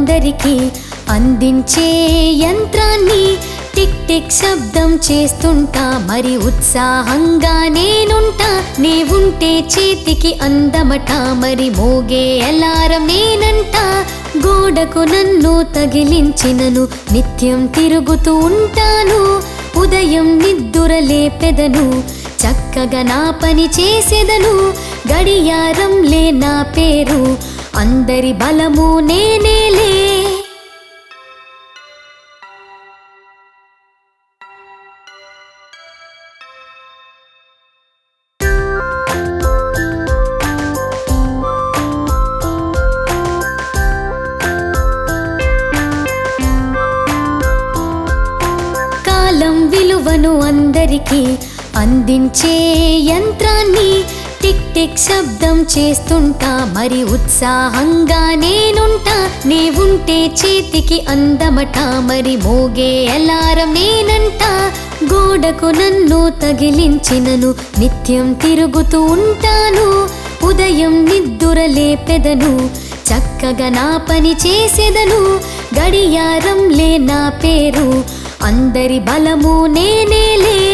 అందరికీ అందించే యంత్రాన్ని టిక్ టిక్ శబ్దం చేస్తుంటా మరి ఉత్సాహంగా నేనుంటా నీ ఉంటే చేతికి అందమట మరి మోగే అలారం నేనంటా గోడకు నన్ను తగిలించినను నిత్యం తిరుగుతూ ఉంటాను ఉదయం నిద్దుర లేపెదను చక్కగా నా పని చేసేదను గడియారం లే నా పేరు అందరి బలము నేనేలే కాలం విలువను అందరికీ అందించే యంత్రాన్ని టిక్ టిక్ శబ్దం చేస్తుంటా మరి ఉత్సాహంగా నేనుంటా నీ ఉంటే చేతికి అందమట మరి మోగే అలారం నేనంటా గోడకు నన్ను తగిలించినను నిత్యం తిరుగుతూ ఉంటాను ఉదయం నిద్దుర లేపెదను చక్కగా నా పని చేసేదను గడియారం లే నా పేరు అందరి బలము నేనేలే